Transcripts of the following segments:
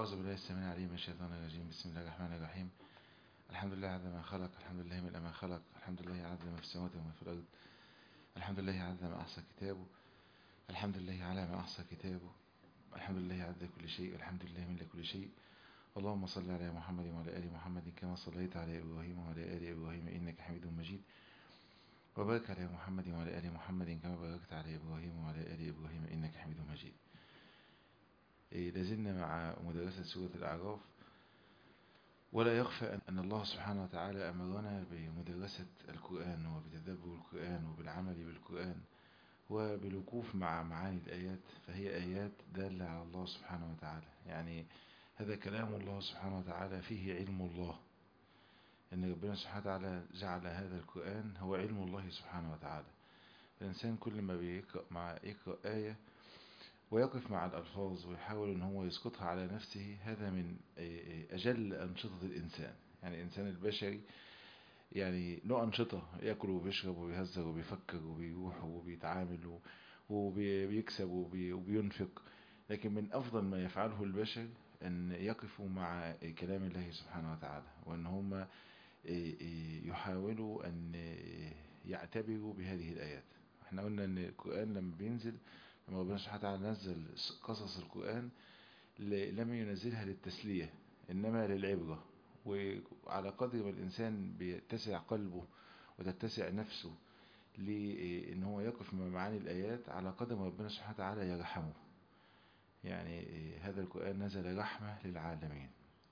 أعوذ بالله السميع العليم من الشيطان الرجيم بسم الله الرحمن الرحيم الحمد لله عدد ما خلق الحمد لله من ما خلق الحمد لله عدد ما في السماوات وما في الأرض الحمد لله عدد ما أحصى كتابه الحمد لله على ما أحصى كتابه الحمد لله عدد كل شيء والحمد لله من كل شيء اللهم صل على محمد وعلى آل محمد كما صليت على إبراهيم وعلى آل إبراهيم إنك حميد مجيد وبارك على محمد وعلى آل محمد كما باركت على إبراهيم وعلى آل إبراهيم إنك حميد مجيد إيه لازلنا مع مدرسة سورة الأعراف ولا يخفى أن الله سبحانه وتعالى أمرنا بمدرسة القرآن وبتدبر القرآن وبالعمل بالقرآن وبالوقوف مع معاني الآيات فهي آيات دالة على الله سبحانه وتعالى يعني هذا كلام الله سبحانه وتعالى فيه علم الله أن ربنا سبحانه وتعالى جعل هذا القرآن هو علم الله سبحانه وتعالى الإنسان كل ما بيقرأ مع يقرأ آية ويقف مع الألفاظ ويحاول أن هو يسقطها على نفسه هذا من أجل أنشطة الإنسان يعني الإنسان البشري يعني له أنشطة يأكل وبيشرب وبيهزر وبيفكر وبيروح وبيتعامل وبيكسب وبينفق لكن من أفضل ما يفعله البشر أن يقفوا مع كلام الله سبحانه وتعالى وأن هم يحاولوا أن يعتبروا بهذه الآيات احنا قلنا أن القرآن لما بينزل لما ربنا سبحانه وتعالى نزل قصص القرآن لم ينزلها للتسلية إنما للعبرة وعلى قدر ما الإنسان بيتسع قلبه وتتسع نفسه لأن هو يقف مع معاني الآيات على قدر ما ربنا سبحانه وتعالى يرحمه يعني هذا القرآن نزل رحمة للعالمين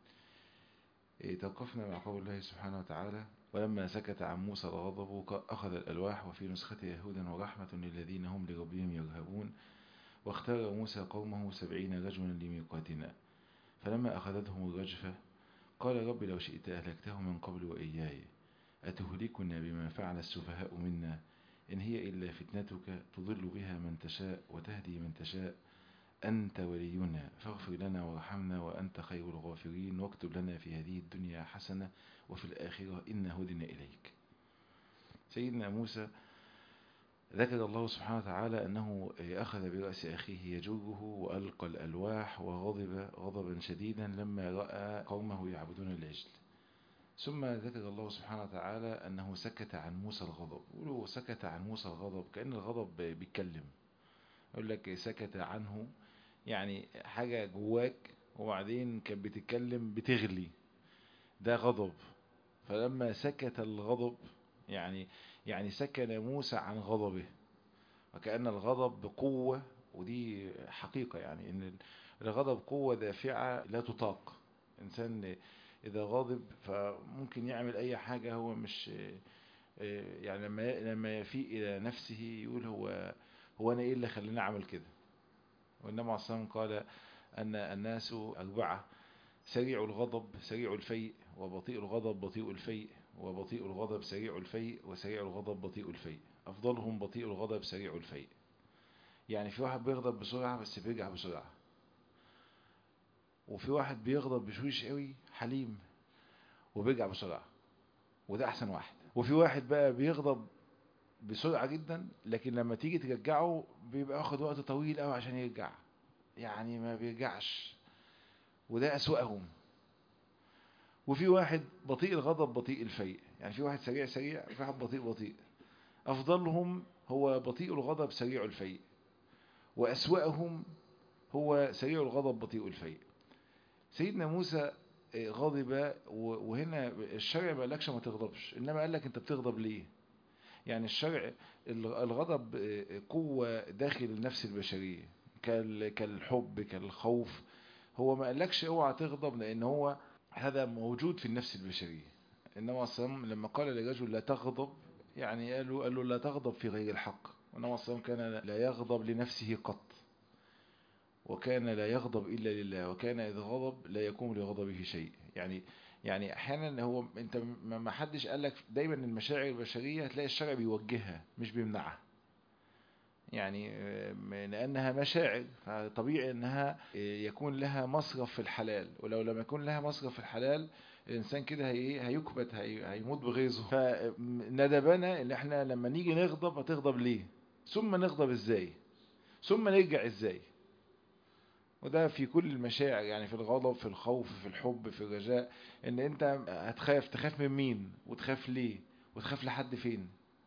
توقفنا مع قول الله سبحانه وتعالى ولما سكت عن موسى الغضب أخذ الألواح وفي نسختها هدى ورحمة للذين هم لربهم يرهبون واختار موسى قومه سبعين رجلا لميقاتنا فلما أخذتهم الرجفة قال رب لو شئت أهلكته من قبل وإياي أتهلكنا بما فعل السفهاء منا إن هي إلا فتنتك تضل بها من تشاء وتهدي من تشاء أنت ولينا فاغفر لنا وارحمنا وأنت خير الغافرين واكتب لنا في هذه الدنيا حسنة وفي الآخرة إن هدنا إليك سيدنا موسى ذكر الله سبحانه وتعالى أنه أخذ برأس أخيه يجره وألقى الألواح وغضب غضبا شديدا لما رأى قومه يعبدون العجل ثم ذكر الله سبحانه وتعالى أنه سكت عن موسى الغضب يقولوا سكت عن موسى الغضب كأن الغضب بيتكلم يقول لك سكت عنه يعني حاجة جواك وبعدين كانت بتتكلم بتغلي ده غضب فلما سكت الغضب يعني يعني سكن موسى عن غضبه وكأن الغضب بقوة ودي حقيقة يعني ان الغضب قوة دافعة لا تطاق انسان اذا غاضب فممكن يعمل اي حاجة هو مش يعني لما لما يفيق الى نفسه يقول هو هو انا ايه اللي خلاني اعمل كده والنبي عليه الصلاه قال ان الناس اربعه سريع الغضب سريع الفيء وبطيء الغضب بطيء الفيء وبطيء الغضب سريع الفيء وسريع الغضب بطيء الفيء افضلهم بطيء الغضب سريع الفيء يعني في واحد بيغضب بسرعه بس بيرجع بسرعه وفي واحد بيغضب بشويش قوي حليم وبيرجع بسرعه وده احسن واحد وفي واحد بقى بيغضب بسرعة جدا لكن لما تيجي ترجعه بيبقى واخد وقت طويل قوي عشان يرجع يعني ما بيرجعش وده أسوأهم وفي واحد بطيء الغضب بطيء الفيء يعني في واحد سريع سريع وفي واحد بطيء بطيء أفضلهم هو بطيء الغضب سريع الفيء وأسوأهم هو سريع الغضب بطيء الفيء سيدنا موسى غضب وهنا الشرع ما قالكش ما تغضبش إنما قال لك أنت بتغضب ليه يعني الشرع الغضب قوة داخل النفس البشرية كالحب كالخوف هو ما قالكش اوعى تغضب لان هو هذا موجود في النفس البشرية انما الصلاه لما قال للرجل لا تغضب يعني قالوا قال له لا تغضب في غير الحق وانما الصلاه كان لا يغضب لنفسه قط وكان لا يغضب الا لله وكان اذا غضب لا يقوم لغضبه شيء يعني يعني احيانا هو انت ما حدش قال لك دايما المشاعر البشريه هتلاقي الشرع بيوجهها مش بيمنعها يعني لانها مشاعر فطبيعي انها يكون لها مصرف في الحلال ولو لم يكن لها مصرف في الحلال الانسان كده هي هيكبت هي هيموت بغيظه فندبنا ان احنا لما نيجي نغضب هتغضب ليه ثم نغضب ازاي ثم نرجع ازاي وده في كل المشاعر يعني في الغضب في الخوف في الحب في الرجاء ان انت هتخاف تخاف من مين وتخاف ليه وتخاف لحد فين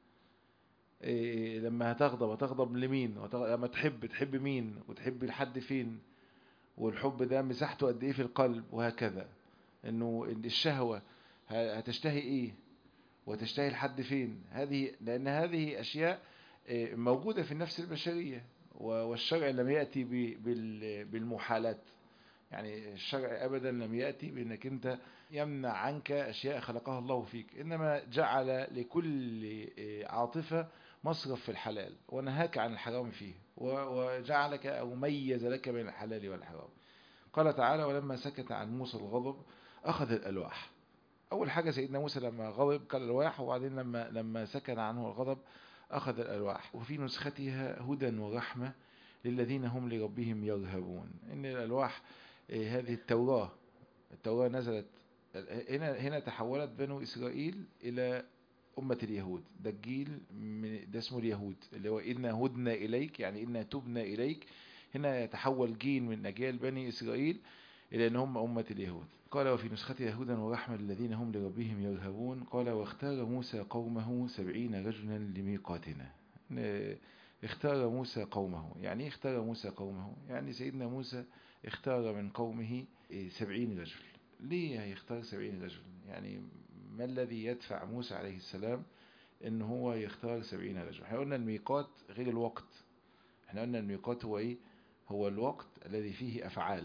إيه لما هتغضب هتغضب لمين وتغ... لما تحب تحب مين وتحب لحد فين والحب ده مساحته قد ايه في القلب وهكذا انه الشهوة هتشتهي ايه وتشتهي لحد فين هذه لان هذه اشياء موجودة في النفس البشرية والشرع لم يأتي بالمحالات يعني الشرع أبدا لم يأتي بأنك أنت يمنع عنك أشياء خلقها الله فيك إنما جعل لكل عاطفة مصرف في الحلال ونهاك عن الحرام فيه وجعلك أو ميز لك بين الحلال والحرام قال تعالى ولما سكت عن موسى الغضب أخذ الألواح أول حاجة سيدنا موسى لما غضب قال الألواح وبعدين لما لما سكن عنه الغضب أخذ الألواح وفي نسختها هدى ورحمة للذين هم لربهم يرهبون إن الألواح هذه التوراة التوراة نزلت هنا هنا تحولت بنو إسرائيل إلى أمة اليهود ده الجيل ده اسمه اليهود اللي هو إنا هدنا إليك يعني إنا تبنا إليك هنا يتحول جيل من أجيال بني إسرائيل إلى أن هم أمة اليهود قال وفي نسختها هدى ورحمة للذين هم لربهم يرهبون قال واختار موسى قومه سبعين رجلا لميقاتنا اختار موسى قومه يعني اختار موسى قومه يعني سيدنا موسى اختار من قومه سبعين رجل ليه يختار سبعين رجل يعني ما الذي يدفع موسى عليه السلام ان هو يختار سبعين رجل احنا قلنا الميقات غير الوقت احنا قلنا الميقات هو ايه هو الوقت الذي فيه افعال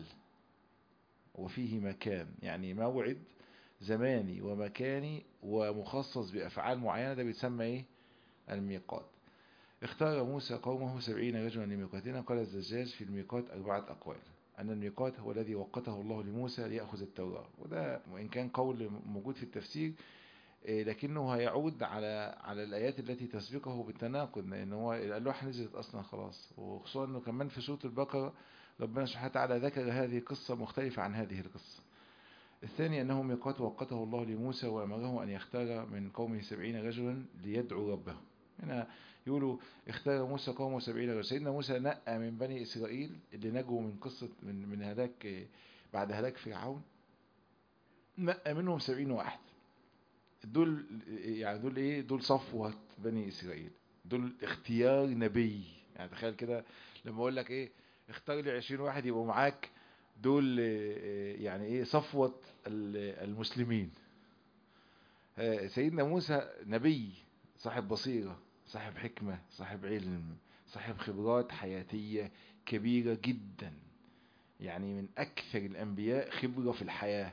وفيه مكان يعني موعد زماني ومكاني ومخصص بأفعال معينة ده بيتسمى ايه الميقات اختار موسى قومه سبعين رجلا لميقاتنا قال الزجاج في الميقات أربعة أقوال أن الميقات هو الذي وقته الله لموسى ليأخذ التوراة وده وإن كان قول موجود في التفسير لكنه هيعود على على الآيات التي تسبقه بالتناقض لأن هو الألواح نزلت أصلا خلاص وخصوصا أنه كمان في سورة البقرة ربنا سبحانه وتعالى ذكر هذه قصة مختلفة عن هذه القصة الثاني أنه ميقات وقته الله لموسى وأمره أن يختار من قومه سبعين رجلا ليدعو ربه هنا يقولوا اختار موسى قومه سبعين رجلا سيدنا موسى نقى من بني إسرائيل اللي نجوا من قصة من, من هلاك بعد هلاك فرعون نقى منهم سبعين واحد دول يعني دول ايه دول صفوة بني إسرائيل دول اختيار نبي يعني تخيل كده لما اقول لك ايه اختار لي 20 واحد يبقوا معاك دول يعني ايه صفوة المسلمين سيدنا موسى نبي صاحب بصيرة صاحب حكمة صاحب علم صاحب خبرات حياتية كبيرة جدا يعني من أكثر الأنبياء خبرة في الحياة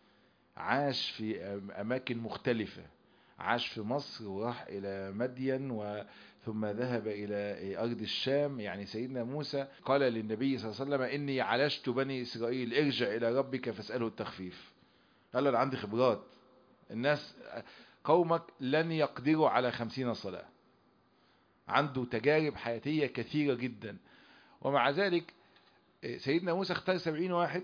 عاش في أماكن مختلفة عاش في مصر وراح إلى مدين و ثم ذهب إلى أرض الشام يعني سيدنا موسى قال للنبي صلى الله عليه وسلم إني علشت بني إسرائيل ارجع إلى ربك فاسأله التخفيف قال له أنا عندي خبرات الناس قومك لن يقدروا على خمسين صلاة عنده تجارب حياتية كثيرة جدا ومع ذلك سيدنا موسى اختار سبعين واحد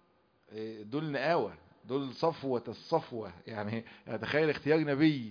دول نقاوة دول صفوة الصفوة يعني تخيل اختيار نبي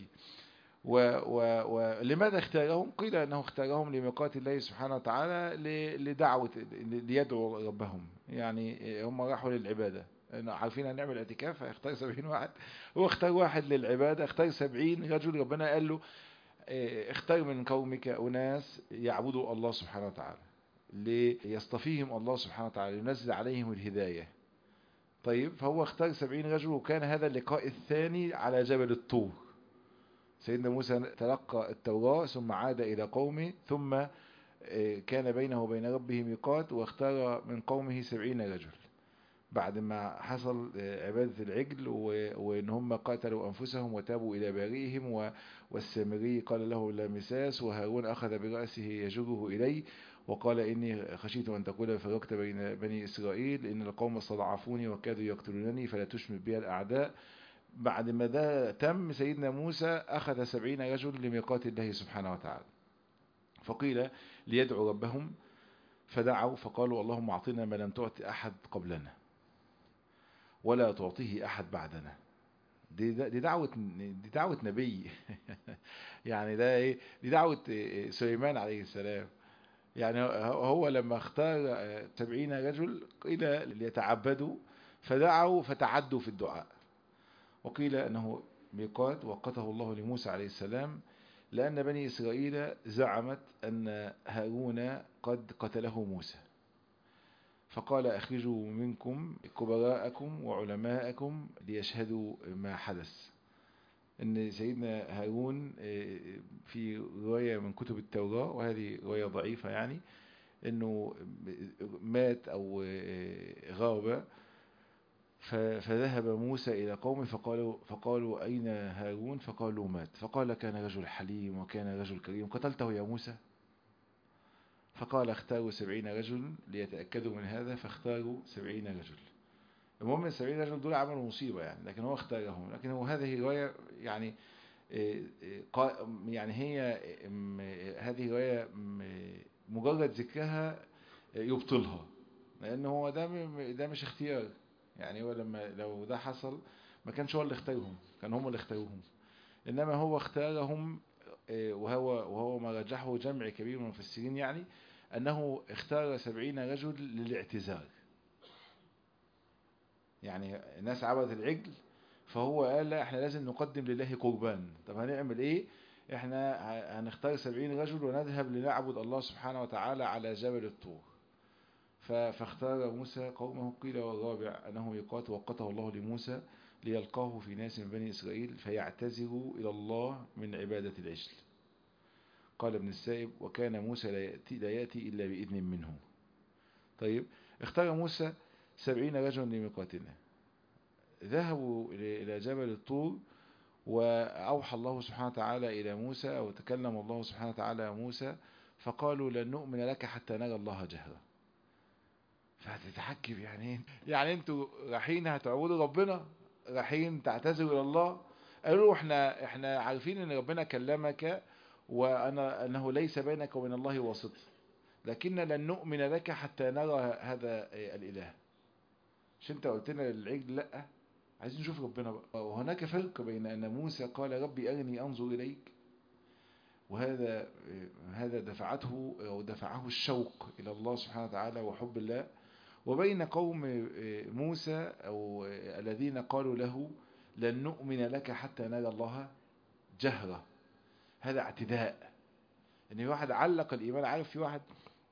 ولماذا اختارهم قيل أنه اختارهم لميقات الله سبحانه وتعالى لدعوة ليدعوا ربهم يعني هم راحوا للعبادة عارفين هنعمل اعتكاف هيختار سبعين واحد هو اختار واحد للعبادة اختار سبعين رجل ربنا قال له اختار من قومك أناس يعبدوا الله سبحانه وتعالى ليصطفيهم الله سبحانه وتعالى ينزل عليهم الهداية طيب فهو اختار سبعين رجل وكان هذا اللقاء الثاني على جبل الطور سيدنا موسى تلقى التوراة ثم عاد إلى قومه ثم كان بينه وبين ربه ميقات واختار من قومه سبعين رجل بعد ما حصل عبادة العجل وإن هم قاتلوا أنفسهم وتابوا إلى بارئهم والسامري قال له لا مساس وهارون أخذ برأسه يجره إليه وقال إني خشيت أن تقول فرقت بين بني إسرائيل إن القوم استضعفوني وكادوا يقتلونني فلا تشمت بي الأعداء بعد ما ده تم سيدنا موسى أخذ سبعين رجل لميقات الله سبحانه وتعالى فقيل ليدعوا ربهم فدعوا فقالوا اللهم أعطنا ما لم تعط أحد قبلنا ولا تعطيه أحد بعدنا دي, دي دعوة دي دعوة نبي يعني ده ايه دي دعوة سليمان عليه السلام يعني هو لما اختار سبعين رجل قيل ليتعبدوا فدعوا فتعدوا في الدعاء وقيل أنه ميقات وقته الله لموسى عليه السلام لأن بني إسرائيل زعمت أن هارون قد قتله موسى فقال أخرجوا منكم كبراءكم وعلماءكم ليشهدوا ما حدث ان سيدنا هارون في رواية من كتب التوراة وهذه رواية ضعيفة يعني انه مات او غاب فذهب موسى الى قومه فقالوا, فقالوا اين هارون فقالوا مات فقال كان رجل حليم وكان رجل كريم قتلته يا موسى فقال اختاروا سبعين رجل ليتأكدوا من هذا فاختاروا سبعين رجل المهم السبعين رجل دول عملوا مصيبة يعني لكن هو اختارهم لكن هو هذه رواية يعني يعني هي هذه رواية مجرد ذكرها يبطلها لأن هو ده ده مش اختيار يعني هو لما لو ده حصل ما كانش هو اللي اختارهم كان هم اللي اختاروهم إنما هو اختارهم وهو وهو ما رجحه جمع كبير من المفسرين يعني أنه اختار سبعين رجل للاعتذار يعني الناس عبدت العجل فهو قال لا احنا لازم نقدم لله قربان طب هنعمل ايه احنا هنختار سبعين رجل ونذهب لنعبد الله سبحانه وتعالى على جبل الطور فاختار موسى قومه قيل والرابع انه يقات وقته الله لموسى ليلقاه في ناس من بني اسرائيل فيعتذروا الى الله من عبادة العجل قال ابن السائب وكان موسى لا يأتي, لا يأتي إلا بإذن منه طيب اختار موسى سبعين رجلا لميقاتنا ذهبوا إلى جبل الطور وأوحى الله سبحانه وتعالى إلى موسى أو تكلم الله سبحانه وتعالى موسى فقالوا لن نؤمن لك حتى نرى الله جهرا فهتتحكم يعني ايه يعني انتوا رايحين هتعبدوا ربنا رايحين تعتذروا الى الله قالوا احنا احنا عارفين ان ربنا كلمك وأنا أنه ليس بينك وبين الله واسط لكن لن نؤمن لك حتى نرى هذا الإله مش انت قلت لنا للعجل لا عايزين نشوف ربنا بقى وهناك فرق بين أن موسى قال ربي أرني أنظر إليك وهذا هذا دفعته أو دفعه الشوق إلى الله سبحانه وتعالى وحب الله وبين قوم موسى أو الذين قالوا له لن نؤمن لك حتى نرى الله جهرة هذا اعتداء ان في واحد علق الايمان عارف في واحد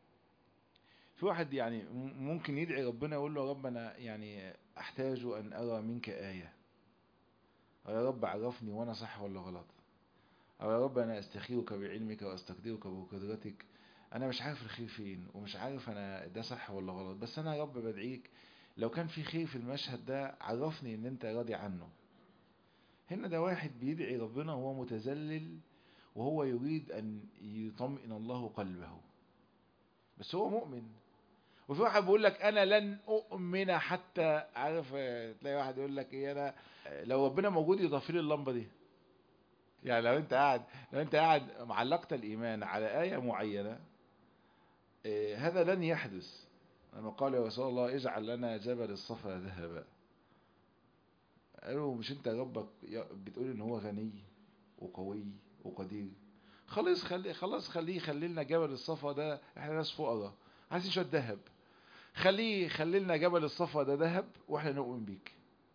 في واحد يعني ممكن يدعي ربنا يقول له يا رب انا يعني احتاج ان ارى منك آية او يا رب عرفني وانا صح ولا غلط او يا رب انا استخيرك بعلمك واستقدرك بقدرتك انا مش عارف الخير فين ومش عارف انا ده صح ولا غلط بس انا يا رب بدعيك لو كان في خير في المشهد ده عرفني ان انت راضي عنه هنا ده واحد بيدعي ربنا وهو متذلل وهو يريد أن يطمئن الله قلبه بس هو مؤمن وفي واحد بيقول لك أنا لن أؤمن حتى عارف تلاقي واحد يقول لك إيه أنا لو ربنا موجود يضاف لي اللمبة دي يعني لو أنت قاعد لو أنت قاعد معلقت الإيمان على آية معينة هذا لن يحدث لما قال يا رسول الله اجعل لنا جبل الصفا ذهبا قالوا مش انت ربك بتقول ان هو غني وقوي وقدير خلاص خلي خلاص خليه خلي لنا جبل الصفا ده احنا ناس فقراء عايزين شويه ذهب خليه خلي لنا جبل الصفا ده ذهب واحنا نؤمن بيك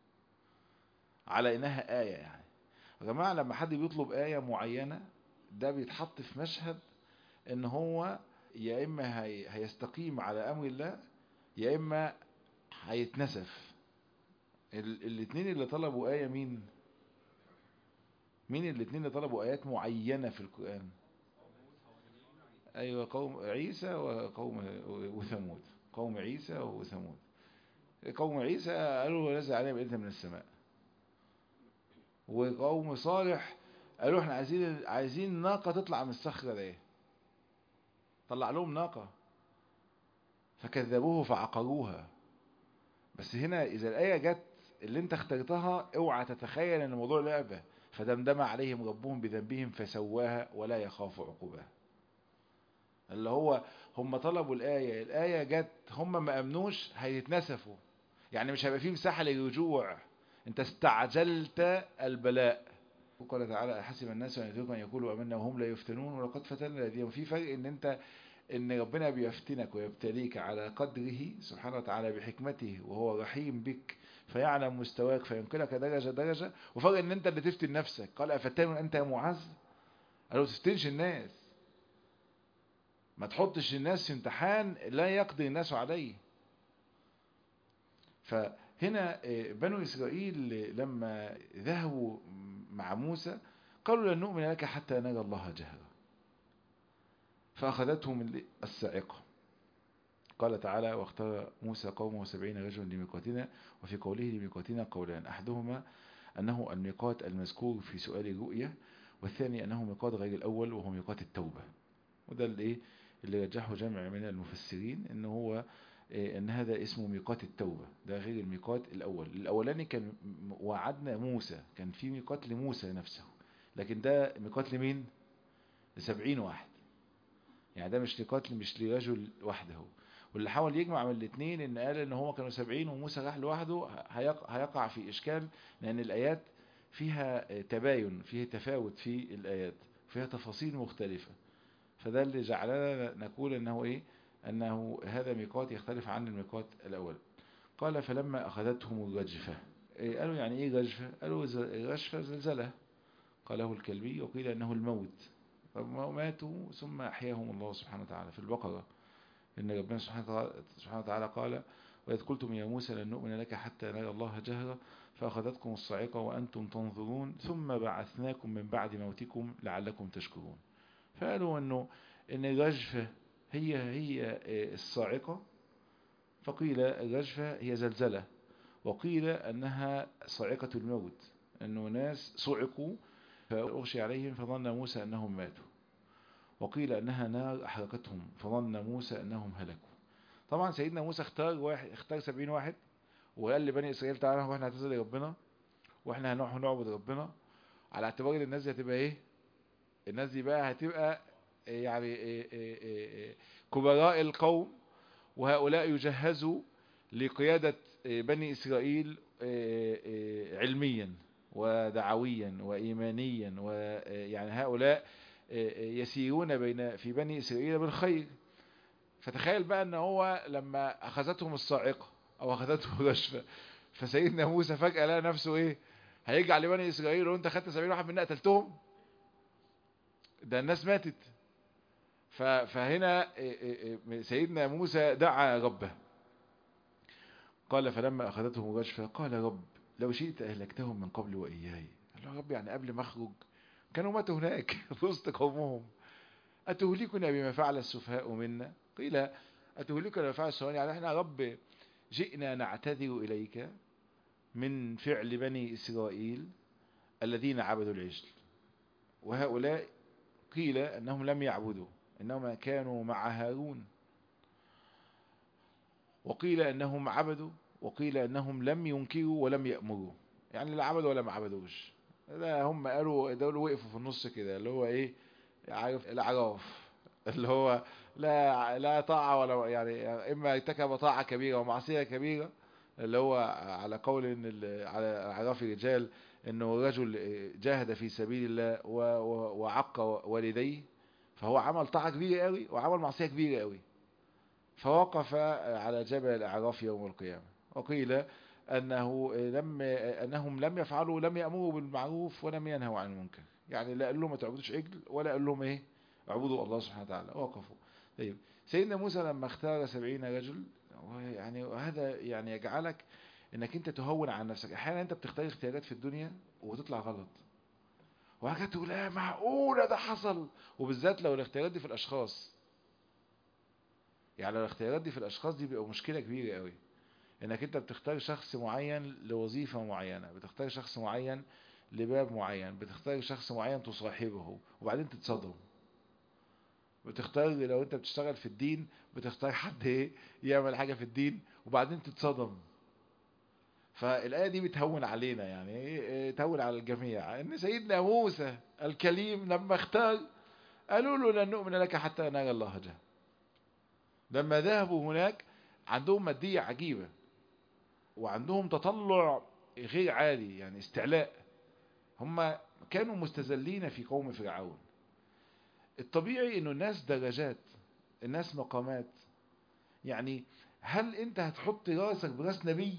على انها آية يعني يا جماعة لما حد بيطلب آية معينة ده بيتحط في مشهد ان هو يا اما هي هيستقيم على امر الله يا اما هيتنسف الاثنين اللي طلبوا آية مين مين الاثنين اللي طلبوا آيات معينة في القرآن أيوة قوم عيسى وقوم وثمود قوم عيسى وثمود قوم عيسى قالوا نزل عليهم بإذن من السماء وقوم صالح قالوا احنا عايزين عايزين ناقة تطلع من الصخرة دي طلع لهم ناقة فكذبوه فعقروها بس هنا إذا الآية جت اللي انت اخترتها اوعى تتخيل ان الموضوع لعبة فدمدم عليهم ربهم بذنبهم فسواها ولا يخاف عقوبها اللي هو هم طلبوا الآية الآية جت هم ما أمنوش هيتنسفوا يعني مش هيبقى فيه مساحة للرجوع انت استعجلت البلاء وقال تعالى حسب الناس ان يتركوا ان يقولوا امنا وهم لا يفتنون ولقد فتنا الذين في فرق ان انت ان ربنا بيفتنك ويبتليك على قدره سبحانه وتعالى بحكمته وهو رحيم بك فيعلم مستواك فينقلك درجة درجة وفرق ان انت اللي تفتن نفسك قال افتان انت يا معاذ قالوا تفتنش الناس ما تحطش الناس في امتحان لا يقدر الناس عليه فهنا بنو إسرائيل لما ذهبوا مع موسى قالوا لن نؤمن لك حتى نرى الله جهرا فأخذتهم السائقة قال تعالى واختار موسى قومه سبعين رجلا لميقاتنا وفي قوله لميقاتنا قولان أحدهما أنه الميقات المذكور في سؤال الرؤية والثاني أنه ميقات غير الأول وهو ميقات التوبة وده اللي, اللي رجحه جمع من المفسرين أنه هو ان هذا اسمه ميقات التوبة ده غير الميقات الاول الاولاني كان وعدنا موسى كان في ميقات لموسى نفسه لكن ده ميقات لمين لسبعين واحد يعني ده مش ميقات مش لرجل وحده واللي حاول يجمع من الاثنين ان قال ان هو كانوا سبعين وموسى راح لوحده هيقع في اشكال لان الايات فيها تباين فيها تفاوت في الايات فيها تفاصيل مختلفة فده اللي جعلنا نقول انه ايه أنه هذا ميقات يختلف عن الميقات الأول قال فلما أخذتهم الرجفة قالوا يعني إيه رجفة قالوا الرجفة زلزلة قاله الكلبي وقيل أنه الموت ماتوا ثم أحياهم الله سبحانه وتعالى في البقرة إن ربنا سبحانه وتعالى قال وإذ قلتم يا موسى لن نؤمن لك حتى نرى الله جهرا فأخذتكم الصاعقة وأنتم تنظرون ثم بعثناكم من بعد موتكم لعلكم تشكرون فقالوا أنه إن الرجفة هي هي الصاعقة فقيل الرجفة هي زلزلة وقيل أنها صاعقة الموت أنه ناس صعقوا فأغشي عليهم فظن موسى أنهم ماتوا وقيل أنها نار أحرقتهم فظن موسى أنهم هلكوا طبعا سيدنا موسى اختار واحد اختار سبعين واحد وقال لبني إسرائيل تعالى واحنا هنعتذر لربنا واحنا هنروح نعبد ربنا على اعتبار ان الناس دي هتبقى ايه الناس دي بقى هتبقى يعني كبراء القوم وهؤلاء يجهزوا لقيادة بني إسرائيل علميا ودعويا وإيمانيا ويعني هؤلاء يسيرون بين في بني إسرائيل بالخير فتخيل بقى ان هو لما أخذتهم الصاعقة أو أخذتهم الرشفة فسيدنا موسى فجأة لقى نفسه إيه هيرجع لبني إسرائيل وانت خدت سبيل واحد منا قتلتهم ده الناس ماتت فهنا سيدنا موسى دعا ربه قال فلما أخذتهم الرجفة قال رب لو شئت أهلكتهم من قبل وإياي قال له رب يعني قبل ما أخرج كانوا ماتوا هناك في وسط قومهم أتهلكنا بما فعل السفهاء منا قيل أتهلكنا بما فعل السفهاء يعني احنا رب جئنا نعتذر إليك من فعل بني إسرائيل الذين عبدوا العجل وهؤلاء قيل أنهم لم يعبدوا إنما كانوا مع هارون وقيل أنهم عبدوا وقيل أنهم لم ينكروا ولم يأمروا يعني لا عبدوا ولا ما عبدوش لا هم قالوا دول وقفوا في النص كده اللي هو ايه عارف العراف اللي هو لا لا طاعة ولا يعني اما ارتكب طاعة كبيرة ومعصية كبيرة اللي هو على قول ان على اعراف الرجال انه رجل جاهد في سبيل الله وعق والديه فهو عمل طاعة كبيرة قوي وعمل معصية كبيرة قوي فوقف على جبل الأعراف يوم القيامة وقيل أنه لم أنهم لم يفعلوا لم يأمروا بالمعروف ولم ينهوا عن المنكر يعني لا قال لهم ما تعبدوش عجل ولا قال لهم ايه اعبدوا الله سبحانه وتعالى وقفوا طيب سيدنا موسى لما اختار سبعين رجل يعني هذا يعني يجعلك انك انت تهون عن نفسك احيانا انت بتختار اختيارات في الدنيا وتطلع غلط وحاجة تقول لا معقولة ده حصل وبالذات لو الاختيارات دي في الاشخاص يعني لو الاختيارات دي في الاشخاص دي بيبقى مشكلة كبيرة قوي انك انت بتختار شخص معين لوظيفة معينة بتختار شخص معين لباب معين بتختار شخص معين تصاحبه وبعدين تتصدم بتختار لو انت بتشتغل في الدين بتختار حد ايه يعمل حاجة في الدين وبعدين تتصدم فالآية دي بتهون علينا يعني ايه تهون على الجميع ان سيدنا موسى الكليم لما اختار قالوا له لن نؤمن لك حتى نرى الله جهل لما ذهبوا هناك عندهم مادية عجيبة وعندهم تطلع غير عالي يعني استعلاء هم كانوا مستذلين في قوم فرعون الطبيعي انه الناس درجات الناس مقامات يعني هل انت هتحط راسك براس نبي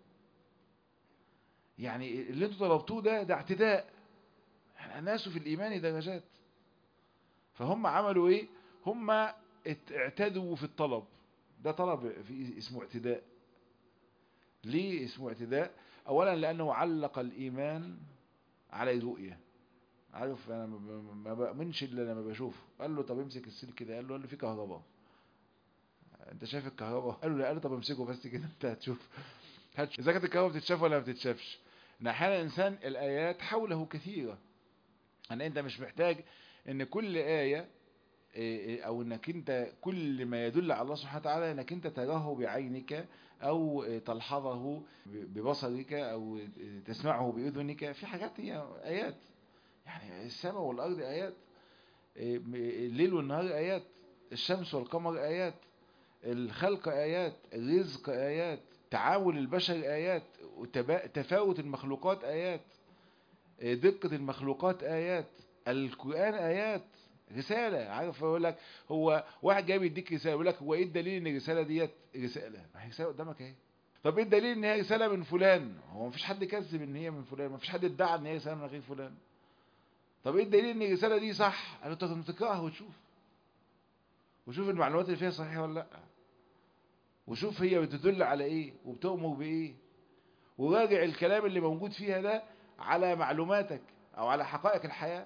يعني اللي انتوا طلبتوه ده ده اعتداء الناس في الايمان درجات فهم عملوا ايه هم اعتدوا في الطلب ده طلب في اسمه اعتداء ليه اسمه اعتداء اولا لانه علق الايمان على الرؤيه عارف انا ما بامنش الا لما بشوفه قال له طب امسك السلك كده قال له قال له في كهرباء انت شايف الكهرباء قال له لا قال له طب امسكه بس كده انت هتشوف هتشوف اذا كانت الكهرباء بتتشاف ولا ما بتتشافش ان احيانا الانسان الايات حوله كثيره ان انت مش محتاج ان كل ايه او انك انت كل ما يدل على الله سبحانه وتعالى انك انت تراه بعينك او تلحظه ببصرك او تسمعه باذنك في حاجات هي ايات يعني السماء والارض ايات الليل والنهار ايات الشمس والقمر ايات الخلق ايات الرزق ايات تعامل البشر ايات تفاوت المخلوقات ايات دقة المخلوقات ايات القرآن ايات رسالة عارف يقول لك هو واحد جاي بيديك رسالة يقول لك هو ايه الدليل ان الرسالة ديت رسالة ما هي رسالة قدامك اهي طب ايه الدليل ان هي رسالة من فلان هو مفيش حد كذب ان هي من فلان مفيش حد ادعى ان هي رسالة من غير فلان طب ايه الدليل ان الرسالة دي صح قالوا طب تقراها وتشوف وشوف المعلومات اللي فيها صحيحة ولا لا وشوف هي بتدل على ايه وبتؤمر بايه وراجع الكلام اللي موجود فيها ده على معلوماتك او على حقائق الحياة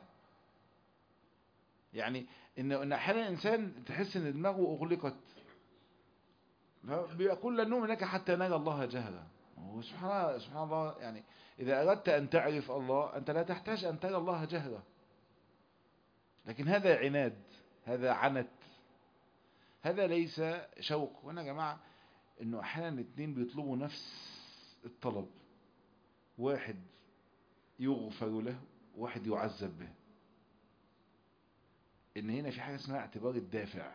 يعني ان ان احيانا الانسان تحس ان دماغه اغلقت فبيقول لن نؤمن لك حتى نرى الله جهرا وسبحان الله سبحان الله يعني اذا اردت ان تعرف الله انت لا تحتاج ان ترى الله جهرا لكن هذا عناد هذا عنت هذا ليس شوق وانا يا جماعه انه احيانا الاثنين بيطلبوا نفس الطلب واحد يغفر له واحد يعذب به ان هنا في حاجه اسمها اعتبار الدافع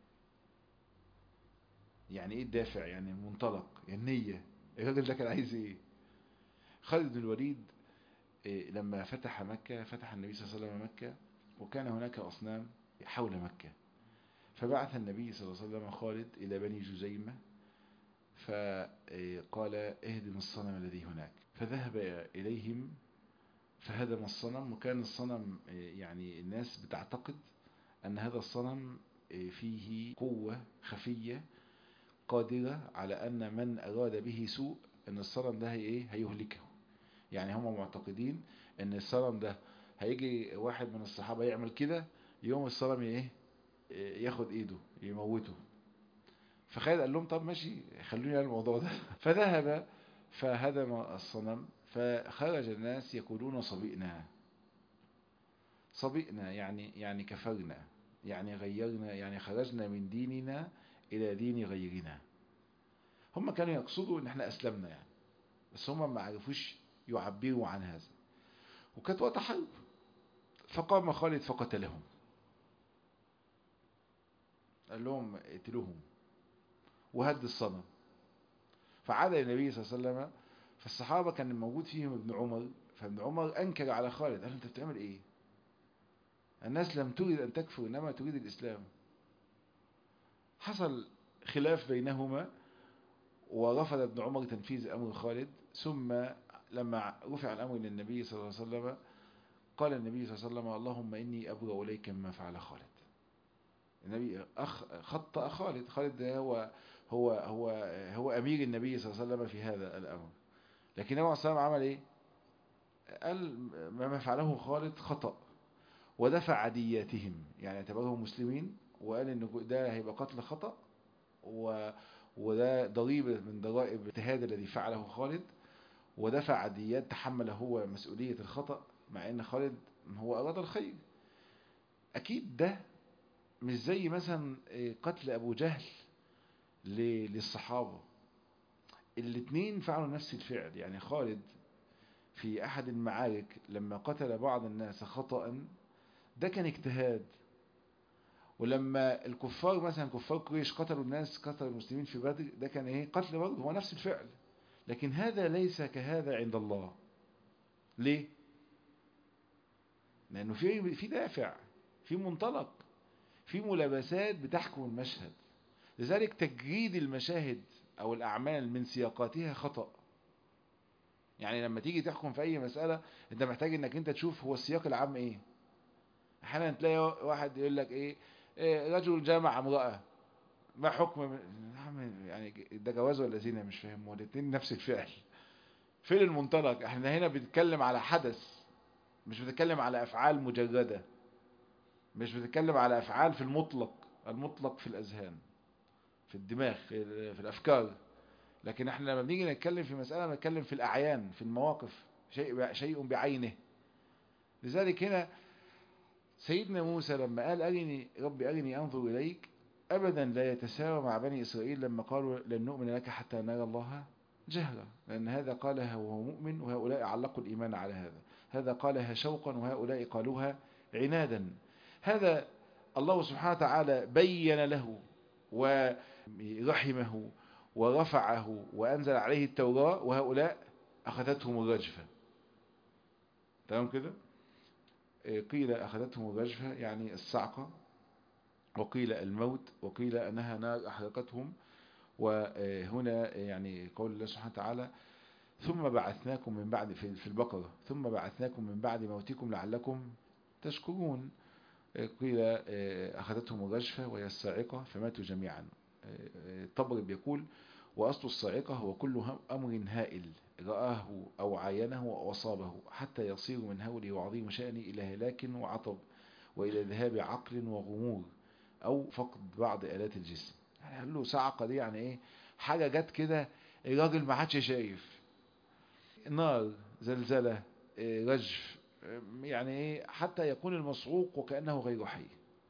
يعني ايه الدافع يعني المنطلق يعني النيه الراجل ده كان عايز ايه خالد بن الوليد إيه لما فتح مكه فتح النبي صلى الله عليه وسلم مكه وكان هناك اصنام حول مكه فبعث النبي صلى الله عليه وسلم خالد الى بني جزيمه فقال اهدم الصنم الذي هناك فذهب اليهم فهدم الصنم وكان الصنم يعني الناس بتعتقد أن هذا الصنم فيه قوة خفية قادرة على أن من أراد به سوء أن الصنم ده هي إيه هيهلكه يعني هم معتقدين أن الصنم ده هيجي واحد من الصحابة يعمل كده يوم الصنم إيه ياخد إيده يموته فخالد قال لهم طب ماشي خلوني على الموضوع ده فذهب فهدم الصنم فخرج الناس يقولون صبئنا صبئنا يعني يعني كفرنا يعني غيرنا يعني خرجنا من ديننا إلى دين غيرنا هم كانوا يقصدوا ان احنا اسلمنا يعني بس هم ما عرفوش يعبروا عن هذا وكانت وقت حرب فقام خالد فقتلهم قال لهم اقتلوهم وهد الصنم فعاد النبي صلى الله عليه وسلم فالصحابة كان موجود فيهم ابن عمر فابن عمر أنكر على خالد قال انت بتعمل ايه الناس لم تريد أن تكفر إنما تريد الإسلام حصل خلاف بينهما ورفض ابن عمر تنفيذ أمر خالد ثم لما رفع الأمر للنبي صلى الله عليه وسلم قال النبي صلى الله عليه وسلم اللهم إني أبرأ إليك مما فعل خالد النبي أخ خطأ خالد خالد ده هو هو هو هو أمير النبي صلى الله عليه وسلم في هذا الأمر لكن النبي صلى الله عليه وسلم عمل إيه قال ما فعله خالد خطأ ودفع عدياتهم يعني اعتبرهم مسلمين وقال ان ده هيبقى قتل خطأ و وده ضريبة من ضرائب الاجتهاد الذي فعله خالد ودفع عديات تحمل هو مسؤولية الخطأ مع ان خالد هو أراد الخير أكيد ده مش زي مثلا قتل أبو جهل للصحابة الاثنين فعلوا نفس الفعل يعني خالد في أحد المعارك لما قتل بعض الناس خطأ ده كان اجتهاد ولما الكفار مثلا كفار قريش قتلوا الناس قتلوا المسلمين في بدر ده كان ايه قتل برضه هو نفس الفعل لكن هذا ليس كهذا عند الله ليه لانه في في دافع في منطلق في ملابسات بتحكم المشهد لذلك تجريد المشاهد او الاعمال من سياقاتها خطأ يعني لما تيجي تحكم في اي مسألة انت محتاج انك انت تشوف هو السياق العام ايه احيانا تلاقي واحد يقول لك ايه, إيه رجل جامع امرأة ما حكم يعني ده جواز ولا زنا مش فاهم هو الاثنين نفس الفعل فين المنطلق احنا هنا بنتكلم على حدث مش بنتكلم على افعال مجردة مش بنتكلم على افعال في المطلق المطلق في الاذهان في الدماغ في الافكار لكن احنا لما بنيجي نتكلم في مسألة نتكلم في الاعيان في المواقف شيء شيء بعينه لذلك هنا سيدنا موسى لما قال أرني ربي أرني أنظر إليك أبدا لا يتساوى مع بني إسرائيل لما قالوا لن نؤمن لك حتى نرى الله جهرا لأن هذا قالها وهو مؤمن وهؤلاء علقوا الإيمان على هذا هذا قالها شوقا وهؤلاء قالوها عنادا هذا الله سبحانه وتعالى بين له ورحمه ورفعه وأنزل عليه التوراة وهؤلاء أخذتهم الرجفة تمام كده قيل أخذتهم الرجفة يعني الصعقة وقيل الموت وقيل أنها نار أحرقتهم وهنا يعني قول الله سبحانه وتعالى ثم بعثناكم من بعد في البقرة ثم بعثناكم من بعد موتكم لعلكم تشكرون قيل أخذتهم الرجفة وهي الصاعقة فماتوا جميعا الطبري بيقول وأصل الصاعقة هو كل أمر هائل رآه أو عاينه أو أصابه حتى يصير من هوله وعظيم شأنه إلى هلاك وعطب وإلى ذهاب عقل وغمور أو فقد بعض آلات الجسم يعني قال له صعقة دي يعني إيه حاجة جت كده الراجل ما عادش شايف نار زلزلة رجف يعني إيه حتى يكون المصعوق وكأنه غير حي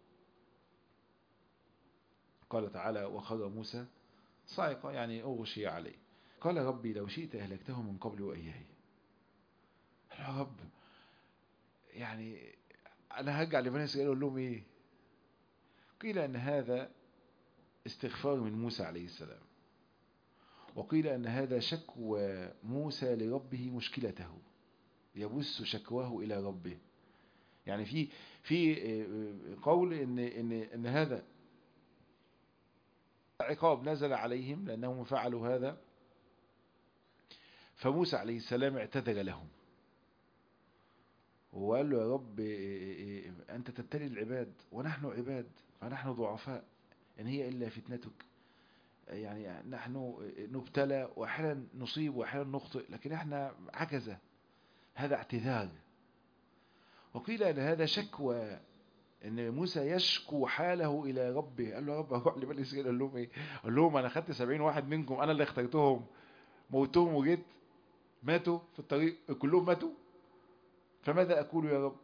قال تعالى وخر موسى صاعقة يعني أغشي عليه قال ربي لو شئت أهلكته من قبل وإياي يا رب يعني أنا هرجع لبني إسرائيل أقول لهم إيه قيل أن هذا استغفار من موسى عليه السلام وقيل أن هذا شكوى موسى لربه مشكلته يبث شكواه إلى ربه يعني في في قول إن إن إن هذا عقاب نزل عليهم لأنهم فعلوا هذا فموسى عليه السلام اعتذر لهم وقال له يا رب أنت تبتلي العباد ونحن عباد فنحن ضعفاء إن هي إلا فتنتك يعني نحن نبتلى وأحيانا نصيب وأحيانا نخطئ لكن احنا عجزة هذا اعتذار وقيل أن هذا شكوى ان موسى يشكو حاله الى ربه قال له يا رب اروح لبني اسرائيل قال لهم ايه قال لهم انا خدت 70 واحد منكم انا اللي اخترتهم موتهم وجيت ماتوا في الطريق كلهم ماتوا فماذا اقول يا رب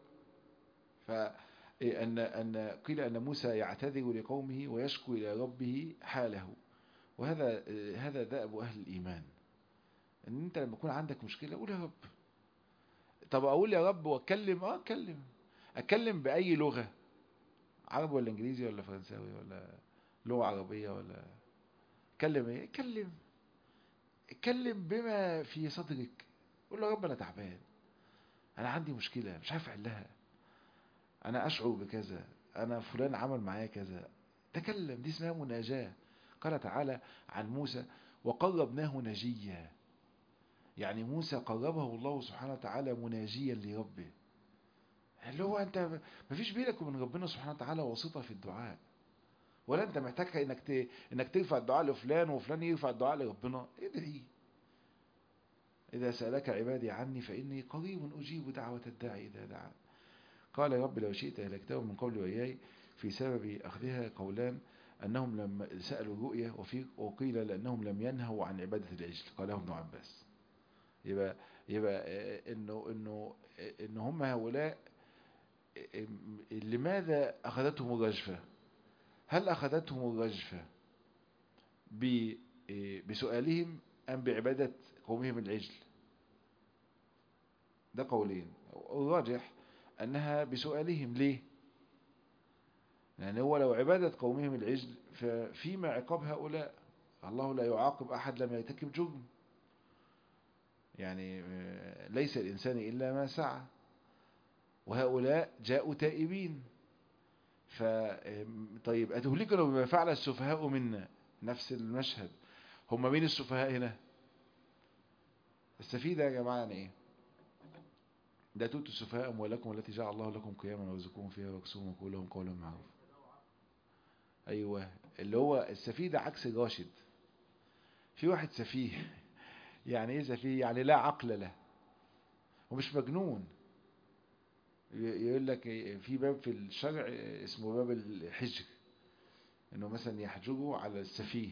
فان ان قيل ان موسى يعتذر لقومه ويشكو الى ربه حاله وهذا هذا دأب اهل الايمان ان انت لما يكون عندك مشكله قول يا رب طب اقول يا رب واتكلم اه اتكلم اتكلم باي لغه عربي ولا انجليزي ولا فرنساوي ولا لغه عربيه ولا اتكلم ايه اتكلم اتكلم بما في صدرك قول له يا رب انا تعبان انا عندي مشكله مش عارف احلها انا اشعر بكذا انا فلان عمل معايا كذا تكلم دي اسمها مناجاه قال تعالى عن موسى وقربناه نجيا يعني موسى قربه الله سبحانه وتعالى مناجيا لربه اللي هو انت مفيش بينك وبين ربنا سبحانه وتعالى واسطه في الدعاء ولا انت محتاج انك ت... انك ترفع الدعاء لفلان وفلان يرفع الدعاء لربنا ادعي اذا سالك عبادي عني فاني قريب اجيب دعوه الداعي اذا دعا قال يا رب لو شئت اهلكتهم من قبل واياي في سبب اخذها قولان انهم لما سالوا الرؤيا وفي وقيل لانهم لم ينهوا عن عباده العجل قاله ابن عباس يبقى يبقى انه انه ان هم هؤلاء لماذا أخذتهم الرجفة هل أخذتهم الرجفة بسؤالهم أم بعبادة قومهم العجل ده قولين الراجح أنها بسؤالهم ليه يعني هو لو عبادة قومهم العجل ففيما عقاب هؤلاء الله لا يعاقب أحد لم يرتكب جرم يعني ليس الإنسان إلا ما سعى وهؤلاء جاءوا تائبين ف طيب أتهلكنا بما فعل السفهاء منا نفس المشهد هم مين السفهاء هنا السفيه ده يا جماعة يعني ايه ده تؤتوا السفهاء أموالكم التي جعل الله لكم قياما وارزقوهم فيها واكسوهم وقولوا لهم قولا معروفا أيوة اللي هو السفيه ده عكس الراشد في واحد سفيه يعني ايه سفيه يعني لا عقل له ومش مجنون يقول لك في باب في الشرع اسمه باب الحجر انه مثلا يحجره على السفيه